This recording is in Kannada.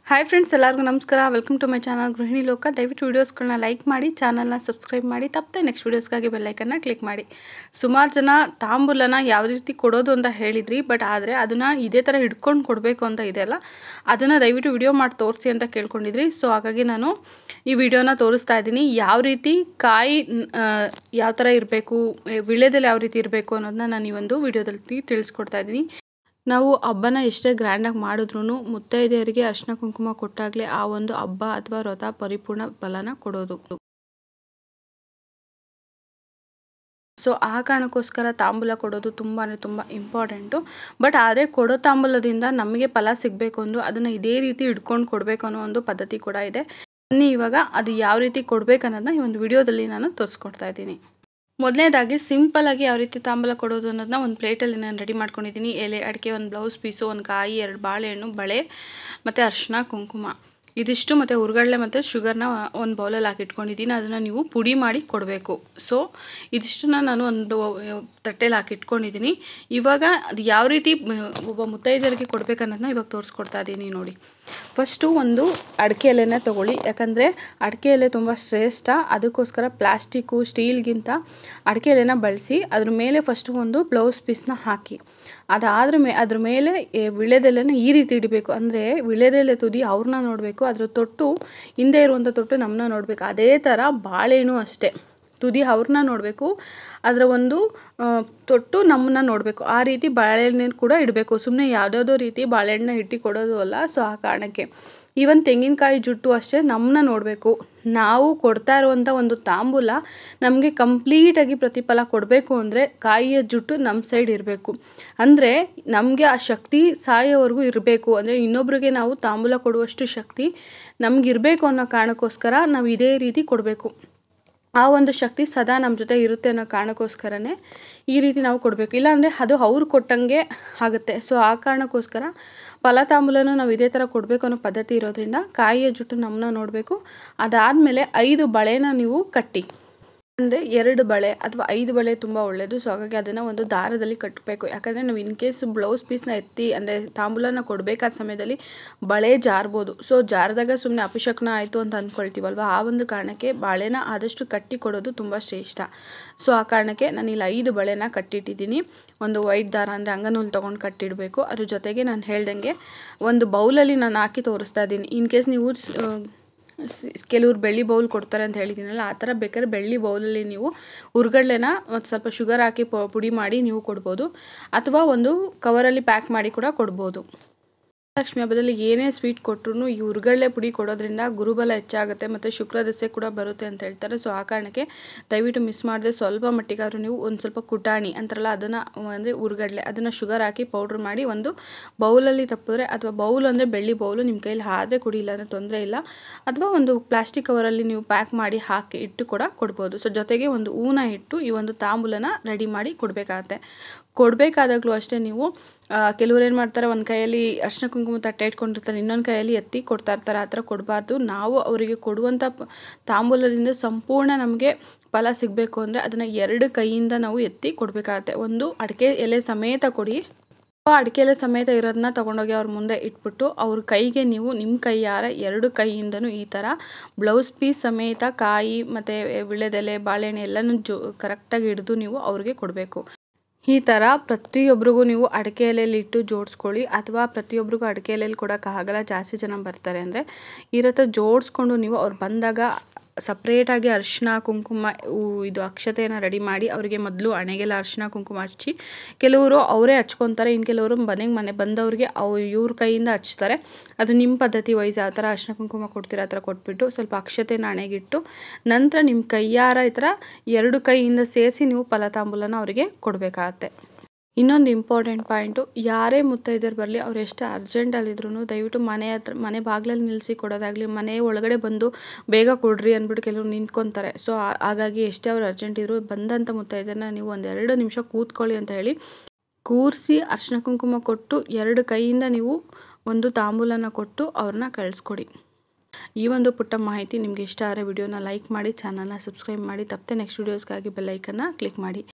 ಹಾಯ್ ಫ್ರೆಂಡ್ಸ್ ಎಲ್ಲರಿಗೂ ನಮಸ್ಕಾರ ವೆಲ್ಕಮ್ ಟು ಮೈ ಚಾನಲ್ ಗೃಹಿಣಿ ಲೋಕ ದಯವಿಟ್ಟು ವೀಡಿಯೋಸ್ಗಳನ್ನ ಲೈಕ್ ಮಾಡಿ ಚಾನಲ್ನ ಸಬ್ಸ್ಕ್ರೈಬ್ ಮಾಡಿ ತಪ್ಪದೆ ನೆಕ್ಸ್ಟ್ ವೀಡಿಯೋಸ್ಗಾಗಿ ಬೆಲ್ಲೈಕನ್ನ ಕ್ಲಿಕ್ ಮಾಡಿ ಸುಮಾರು ಜನ ತಾಂಬೂಲನ ಯಾವ ರೀತಿ ಕೊಡೋದು ಅಂತ ಹೇಳಿದ್ರಿ ಬಟ್ ಆದರೆ ಅದನ್ನು ಇದೇ ಥರ ಹಿಡ್ಕೊಂಡು ಕೊಡಬೇಕು ಅಂತ ಇದೆಯಲ್ಲ ಅದನ್ನು ದಯವಿಟ್ಟು ವಿಡಿಯೋ ಮಾಡಿ ತೋರಿಸಿ ಅಂತ ಕೇಳ್ಕೊಂಡಿದ್ರಿ ಸೊ ಹಾಗಾಗಿ ನಾನು ಈ ವಿಡಿಯೋನ ತೋರಿಸ್ತಾ ಇದ್ದೀನಿ ಯಾವ ರೀತಿ ಕಾಯಿ ಯಾವ ಥರ ಇರಬೇಕು ವಿಳ್ಯದಲ್ಲಿ ಯಾವ ರೀತಿ ಇರಬೇಕು ಅನ್ನೋದನ್ನ ನಾನು ಈ ಒಂದು ವಿಡಿಯೋದಲ್ಲಿ ತಿಳಿಸ್ಕೊಡ್ತಾ ಇದ್ದೀನಿ ನಾವು ಹಬ್ಬನ ಎಷ್ಟೇ ಗ್ರ್ಯಾಂಡಾಗಿ ಮಾಡಿದ್ರೂ ಮುತ್ತೈದೆಯರಿಗೆ ಅರಿಶಿನ ಕುಂಕುಮ ಕೊಟ್ಟಾಗಲೇ ಆ ಒಂದು ಹಬ್ಬ ಅಥವಾ ವ್ರತ ಪರಿಪೂರ್ಣ ಫಲನ ಕೊಡೋದು ಸೊ ಆ ಕಾರಣಕ್ಕೋಸ್ಕರ ತಾಂಬೂಲ ಕೊಡೋದು ತುಂಬಾ ತುಂಬ ಇಂಪಾರ್ಟೆಂಟು ಬಟ್ ಆದರೆ ಕೊಡೋ ತಾಂಬೂಲದಿಂದ ನಮಗೆ ಫಲ ಸಿಗಬೇಕು ಅಂದು ಅದನ್ನು ಇದೇ ರೀತಿ ಹಿಡ್ಕೊಂಡು ಕೊಡಬೇಕು ಅನ್ನೋ ಒಂದು ಪದ್ಧತಿ ಕೂಡ ಇದೆ ಬನ್ನಿ ಇವಾಗ ಅದು ಯಾವ ರೀತಿ ಕೊಡಬೇಕು ಅನ್ನೋದನ್ನ ಈ ಒಂದು ವಿಡಿಯೋದಲ್ಲಿ ನಾನು ತೋರಿಸ್ಕೊಡ್ತಾ ಇದ್ದೀನಿ ಮೊದಲನೇದಾಗಿ ಸಿಂಪಲಾಗಿ ಯಾವ ರೀತಿ ತಾಂಬೂಲ ಕೊಡೋದು ಅನ್ನೋದನ್ನ ಒಂದು ಪ್ಲೇಟಲ್ಲಿ ನಾನು ರೆಡಿ ಮಾಡ್ಕೊಂಡಿದ್ದೀನಿ ಎಲೆ ಅಡಿಕೆ ಒಂದು ಬ್ಲೌಸ್ ಪೀಸು ಒಂದು ಕಾಯಿ ಎರಡು ಬಾಳೆಹಣ್ಣು ಬಳೆ ಮತ್ತು ಅರಿಶಿನ ಕುಂಕುಮ ಇದಿಷ್ಟು ಮತ್ತು ಹುರ್ಗಡ್ಲೆ ಮತ್ತು ಶುಗರ್ನ ಒಂದು ಬೌಲಲ್ಲಿ ಹಾಕಿಟ್ಕೊಂಡಿದ್ದೀನಿ ಅದನ್ನು ನೀವು ಪುಡಿ ಮಾಡಿ ಕೊಡಬೇಕು ಸೊ ಇದಿಷ್ಟನ್ನ ನಾನು ಒಂದು ತಟ್ಟೆಲಿ ಹಾಕಿಟ್ಕೊಂಡಿದ್ದೀನಿ ಇವಾಗ ಅದು ಯಾವ ರೀತಿ ಒಬ್ಬ ಮುತ್ತೈದರಿಗೆ ಕೊಡಬೇಕನ್ನೋದನ್ನ ಇವಾಗ ತೋರಿಸ್ಕೊಡ್ತಾ ಇದ್ದೀನಿ ನೋಡಿ ಫಸ್ಟು ಒಂದು ಅಡಿಕೆ ಎಲೆನ ತೊಗೊಳ್ಳಿ ಯಾಕಂದರೆ ಅಡಿಕೆ ಎಲೆ ತುಂಬ ಶ್ರೇಷ್ಠ ಅದಕ್ಕೋಸ್ಕರ ಪ್ಲಾಸ್ಟಿಕ್ಕು ಸ್ಟೀಲ್ಗಿಂತ ಅಡಿಕೆ ಎಲೆನ ಬಳಸಿ ಅದ್ರ ಮೇಲೆ ಫಸ್ಟು ಒಂದು ಬ್ಲೌಸ್ ಪೀಸ್ನ ಹಾಕಿ ಅದಾದ್ರ ಮೇ ಅದ್ರ ಮೇಲೆ ವಿಳ್ಯದೆಲೆನ ಈ ರೀತಿ ಇಡಬೇಕು ಅಂದರೆ ವಿಳ್ಯದೆಲೆ ತುದಿ ಅವ್ರನ್ನ ನೋಡಬೇಕು ಅದ್ರ ತೊಟ್ಟು ಹಿಂದೆ ಇರುವಂಥ ತೊಟ್ಟು ನಮ್ಮನ್ನ ನೋಡಬೇಕು ಅದೇ ಥರ ಬಾಳೆಹಣ್ಣು ಅಷ್ಟೇ ತುದಿ ಅವ್ರನ್ನ ನೋಡಬೇಕು ಅದರ ಒಂದು ತೊಟ್ಟು ನಮ್ಮನ್ನ ನೋಡಬೇಕು ಆ ರೀತಿ ಬಾಳೆಹಣ್ಣು ಕೂಡ ಇಡಬೇಕು ಸುಮ್ಮನೆ ಯಾವುದ್ಯಾವುದೋ ರೀತಿ ಬಾಳೆಹಣ್ಣನ್ನ ಇಟ್ಟು ಕೊಡೋದು ಅಲ್ಲ ಸೊ ಆ ಕಾರಣಕ್ಕೆ ಈವನ್ ತೆಂಗಿನಕಾಯಿ ಜುಟ್ಟು ಅಷ್ಟೇ ನಮ್ಮನ್ನ ನೋಡಬೇಕು ನಾವು ಕೊಡ್ತಾ ಇರುವಂಥ ಒಂದು ತಾಂಬೂಲ ನಮಗೆ ಕಂಪ್ಲೀಟಾಗಿ ಪ್ರತಿಫಲ ಕೊಡಬೇಕು ಅಂದರೆ ಕಾಯಿಯ ಜುಟ್ಟು ನಮ್ಮ ಸೈಡ್ ಇರಬೇಕು ಅಂದರೆ ನಮಗೆ ಆ ಶಕ್ತಿ ಸಾಯೋವರೆಗೂ ಇರಬೇಕು ಅಂದರೆ ಇನ್ನೊಬ್ರಿಗೆ ನಾವು ತಾಂಬೂಲ ಕೊಡುವಷ್ಟು ಶಕ್ತಿ ನಮಗಿರಬೇಕು ಅನ್ನೋ ಕಾರಣಕ್ಕೋಸ್ಕರ ನಾವು ಇದೇ ರೀತಿ ಕೊಡಬೇಕು ಆ ಒಂದು ಶಕ್ತಿ ಸದಾ ನಮ್ಮ ಜೊತೆ ಇರುತ್ತೆ ಅನ್ನೋ ಕಾರಣಕ್ಕೋಸ್ಕರನೇ ಈ ರೀತಿ ನಾವು ಕೊಡಬೇಕು ಇಲ್ಲಾಂದರೆ ಅದು ಅವ್ರು ಕೊಟ್ಟಂಗೆ ಆಗುತ್ತೆ ಸೊ ಆ ಕಾರಣಕ್ಕೋಸ್ಕರ ಫಲತಾಂಬೂಲನ ನಾವು ಇದೇ ಥರ ಕೊಡಬೇಕು ಅನ್ನೋ ಪದ್ಧತಿ ಇರೋದ್ರಿಂದ ಕಾಯಿಯ ಜುಟ್ಟು ನಮ್ಮನ್ನ ನೋಡಬೇಕು ಅದಾದಮೇಲೆ ಐದು ಬಳೆನ ನೀವು ಕಟ್ಟಿ ಅಂದರೆ ಎರಡು ಬಳೆ ಅಥವಾ ಐದು ಬಳೆ ತುಂಬ ಒಳ್ಳೆಯದು ಸೊ ಹಾಗಾಗಿ ಅದನ್ನು ಒಂದು ದಾರದಲ್ಲಿ ಕಟ್ಟಬೇಕು ಯಾಕಂದರೆ ನಾವು ಇನ್ ಕೇಸ್ ಬ್ಲೌಸ್ ಪೀಸ್ನ ಎತ್ತಿ ಅಂದರೆ ತಾಂಬೂಲನ ಕೊಡಬೇಕಾದ ಸಮಯದಲ್ಲಿ ಬಳೆ ಜಾರ್ಬೋದು ಸೊ ಜಾರಿದಾಗ ಸುಮ್ಮನೆ ಅಪಶಕ್ನ ಆಯಿತು ಅಂತ ಅಂದ್ಕೊಳ್ತೀವಲ್ವ ಆ ಒಂದು ಕಾರಣಕ್ಕೆ ಬಾಳೆನ ಆದಷ್ಟು ಕಟ್ಟಿ ಕೊಡೋದು ತುಂಬ ಶ್ರೇಷ್ಠ ಸೊ ಆ ಕಾರಣಕ್ಕೆ ನಾನು ಇಲ್ಲಿ ಐದು ಬಳೆನ ಕಟ್ಟಿಟ್ಟಿದ್ದೀನಿ ಒಂದು ವೈಟ್ ದಾರ ಅಂದರೆ ಅಂಗನೂಲು ತೊಗೊಂಡು ಕಟ್ಟಿಡಬೇಕು ಅದ್ರ ಜೊತೆಗೆ ನಾನು ಹೇಳ್ದಂಗೆ ಒಂದು ಬೌಲಲ್ಲಿ ನಾನು ಹಾಕಿ ತೋರಿಸ್ತಾ ಇದ್ದೀನಿ ಇನ್ ಕೇಸ್ ನೀವು ಕೆಲವ್ರು ಬೆಳ್ಳಿ ಬೌಲ್ ಕೊಡ್ತಾರೆ ಅಂತ ಹೇಳಿದ್ದೀನಲ್ಲ ಆ ಥರ ಬೇಕಾದ್ರೆ ಬೆಳ್ಳಿ ಬೌಲಲ್ಲಿ ನೀವು ಹುರ್ಗಡ್ಲೆನ ಮತ್ತು ಸ್ವಲ್ಪ ಶುಗರ್ ಹಾಕಿ ಪುಡಿ ಮಾಡಿ ನೀವು ಕೊಡ್ಬೋದು ಅಥವಾ ಒಂದು ಕವರಲ್ಲಿ ಪ್ಯಾಕ್ ಮಾಡಿ ಕೂಡ ಕೊಡ್ಬೋದು ಲಕ್ಷ್ಮಿ ಹಬ್ಬದಲ್ಲಿ ಏನೇ ಸ್ವೀಟ್ ಕೊಟ್ಟರು ಈ ಹುರ್ಗಡ್ಲೆ ಪುಡಿ ಕೊಡೋದ್ರಿಂದ ಗುರುಬಲ ಹೆಚ್ಚಾಗುತ್ತೆ ಮತ್ತು ಶುಕ್ರ ದಸೆ ಕೂಡ ಬರುತ್ತೆ ಅಂತ ಹೇಳ್ತಾರೆ ಸೊ ಆ ಕಾರಣಕ್ಕೆ ದಯವಿಟ್ಟು ಮಿಸ್ ಮಾಡದೆ ಸ್ವಲ್ಪ ಮಟ್ಟಿಗಾದರೂ ನೀವು ಒಂದು ಸ್ವಲ್ಪ ಕುಟಾಣಿ ಅಂತಾರಲ್ಲ ಅದನ್ನು ಅಂದರೆ ಹುರ್ಗಡ್ಲೆ ಅದನ್ನು ಶುಗರ್ ಹಾಕಿ ಪೌಡ್ರ್ ಮಾಡಿ ಒಂದು ಬೌಲಲ್ಲಿ ತಪ್ಪಿದ್ರೆ ಅಥವಾ ಬೌಲ್ ಅಂದರೆ ಬೆಳ್ಳಿ ಬೌಲು ನಿಮ್ಮ ಕೈಯಲ್ಲಿ ಆದರೆ ಕುಡಿಯಿಲ್ಲ ಅಂದರೆ ತೊಂದರೆ ಇಲ್ಲ ಅಥವಾ ಒಂದು ಪ್ಲಾಸ್ಟಿಕ್ ಕವರಲ್ಲಿ ನೀವು ಪ್ಯಾಕ್ ಮಾಡಿ ಹಾಕಿ ಇಟ್ಟು ಕೂಡ ಕೊಡ್ಬೋದು ಸೊ ಜೊತೆಗೆ ಒಂದು ಹೂನ ಇಟ್ಟು ಈ ಒಂದು ತಾಂಬೂಲನ ರೆಡಿ ಮಾಡಿ ಕೊಡಬೇಕಾಗತ್ತೆ ಕೊಡಬೇಕಾದಾಗಲೂ ಅಷ್ಟೇ ನೀವು ಕೆಲವ್ರು ಏನು ಮಾಡ್ತಾರೆ ಒಂದು ಕೈಯಲ್ಲಿ ಅರ್ಶಿನ ಕುಂಕುಮ ತಟ್ಟೆ ಇಟ್ಕೊಂಡಿರ್ತಾರೆ ಇನ್ನೊಂದು ಕೈಯಲ್ಲಿ ಎತ್ತಿ ಕೊಡ್ತಾ ಇರ್ತಾರೆ ಆ ಥರ ಕೊಡಬಾರ್ದು ನಾವು ಅವರಿಗೆ ಕೊಡುವಂಥ ತಾಂಬೂಲದಿಂದ ಸಂಪೂರ್ಣ ನಮಗೆ ಫಲ ಸಿಗಬೇಕು ಅಂದರೆ ಅದನ್ನು ಎರಡು ಕೈಯಿಂದ ನಾವು ಎತ್ತಿ ಕೊಡಬೇಕಾಗತ್ತೆ ಒಂದು ಅಡಿಕೆ ಎಲೆ ಸಮೇತ ಕೊಡಿ ಅಡಿಕೆ ಎಲೆ ಸಮೇತ ಇರೋದನ್ನ ತೊಗೊಂಡೋಗಿ ಅವ್ರ ಮುಂದೆ ಇಟ್ಬಿಟ್ಟು ಅವ್ರ ಕೈಗೆ ನೀವು ನಿಮ್ಮ ಕೈಯಾರ ಎರಡು ಕೈಯಿಂದನೂ ಈ ಥರ ಬ್ಲೌಸ್ ಪೀಸ್ ಸಮೇತ ಕಾಯಿ ಮತ್ತು ವಿಳ್ಯದೆಲೆ ಬಾಳೆಹಣ್ಣು ಎಲ್ಲನೂ ಜೋ ಕರೆಕ್ಟಾಗಿ ಹಿಡಿದು ನೀವು ಅವ್ರಿಗೆ ಕೊಡಬೇಕು ಈ ಥರ ಪ್ರತಿಯೊಬ್ಬರಿಗೂ ನೀವು ಅಡಿಕೆ ಎಲೆಯಲ್ಲಿ ಇಟ್ಟು ಜೋಡಿಸ್ಕೊಳ್ಳಿ ಅಥವಾ ಪ್ರತಿಯೊಬ್ಬರಿಗೂ ಅಡಿಕೆ ಎಲೆಯಲ್ಲಿ ಕೊಡೋಕ್ಕಾಗಲ್ಲ ಜಾಸ್ತಿ ಜನ ಬರ್ತಾರೆ ಅಂದರೆ ಈ ಥರ ಜೋಡಿಸ್ಕೊಂಡು ನೀವು ಅವ್ರು ಬಂದಾಗ ಸಪ್ರೇಟಾಗಿ ಅರಿಶಿನ ಕುಂಕುಮ ಇದು ಅಕ್ಷತೆಯನ್ನು ರೆಡಿ ಮಾಡಿ ಅವರಿಗೆ ಮೊದಲು ಹಣೆಗೆಲ್ಲ ಅರಿಶಿನ ಕುಂಕುಮ ಹಚ್ಚಿ ಕೆಲವರು ಅವರೇ ಹಚ್ಕೊತಾರೆ ಇನ್ನು ಕೆಲವರು ಮನೆಗೆ ಮನೆ ಬಂದವ್ರಿಗೆ ಅವು ಇವ್ರ ಕೈಯಿಂದ ಹಚ್ತಾರೆ ಅದು ನಿಮ್ಮ ಪದ್ಧತಿ ವೈಸ್ ಯಾವ ಥರ ಅರಿಶಿನ ಕುಂಕುಮ ಕೊಡ್ತೀರ ಆ ಥರ ಕೊಟ್ಬಿಟ್ಟು ಸ್ವಲ್ಪ ಅಕ್ಷತೆನ ಹಣೆಗಿಟ್ಟು ನಂತರ ನಿಮ್ಮ ಕೈಯಾರ ಈ ಥರ ಎರಡು ಕೈಯಿಂದ ಸೇರಿಸಿ ನೀವು ಫಲತಾಂಬೂಲನ ಅವರಿಗೆ ಕೊಡಬೇಕಾಗತ್ತೆ ಇನ್ನೊಂದು ಇಂಪಾರ್ಟೆಂಟ್ ಪಾಯಿಂಟು ಯಾರೇ ಮುತ್ತೈದೆಯರು ಬರಲಿ ಅವ್ರು ಎಷ್ಟು ಅರ್ಜೆಂಟಲ್ಲಿದ್ರು ದಯವಿಟ್ಟು ಮನೆ ಹತ್ರ ಮನೆ ಬಾಗಿಲಲ್ಲಿ ನಿಲ್ಲಿಸಿ ಕೊಡೋದಾಗಲಿ ಮನೆ ಒಳಗಡೆ ಬಂದು ಬೇಗ ಕೊಡ್ರಿ ಅಂದ್ಬಿಟ್ಟು ಕೆಲವರು ನಿಂತ್ಕೊತಾರೆ ಸೊ ಹಾಗಾಗಿ ಎಷ್ಟೇ ಅವ್ರು ಅರ್ಜೆಂಟ್ ಇದ್ರು ಬಂದಂಥ ಮುತ್ತೈದೆನ ನೀವು ಒಂದು ಎರಡು ನಿಮಿಷ ಕೂತ್ಕೊಳ್ಳಿ ಅಂತ ಹೇಳಿ ಕೂರಿಸಿ ಅರ್ಶಿನ ಕುಂಕುಮ ಕೊಟ್ಟು ಎರಡು ಕೈಯಿಂದ ನೀವು ಒಂದು ತಾಂಬೂಲನ ಕೊಟ್ಟು ಅವ್ರನ್ನ ಕಳಿಸ್ಕೊಡಿ ಈ ಒಂದು ಪುಟ್ಟ ಮಾಹಿತಿ ನಿಮಗೆ ಇಷ್ಟ ಆದರೆ ವಿಡಿಯೋನ ಲೈಕ್ ಮಾಡಿ ಚಾನಲ್ನ ಸಬ್ಸ್ಕ್ರೈಬ್ ಮಾಡಿ ತಪ್ಪದೆ ನೆಕ್ಸ್ಟ್ ವೀಡಿಯೋಸ್ಗಾಗಿ ಬೆಲ್ಲೈಕನ್ನ ಕ್ಲಿಕ್ ಮಾಡಿ